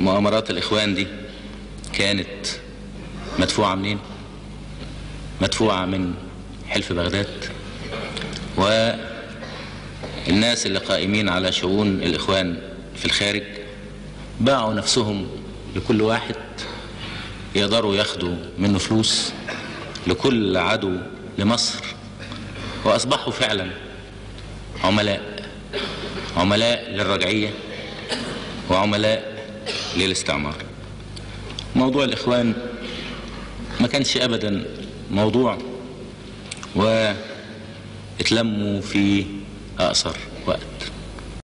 مؤامرات الإخوان دي كانت مدفوعة منين؟ مدفوعة من حلف بغداد والناس اللي قائمين على شؤون الإخوان في الخارج باعوا نفسهم لكل واحد يقدروا ياخدوا منه فلوس لكل عدو لمصر وأصبحوا فعلا عملاء عملاء للرجعية وعملاء للاستعمار موضوع الإخوان ما كانش أبدا موضوع واتلموا في أقصر وقت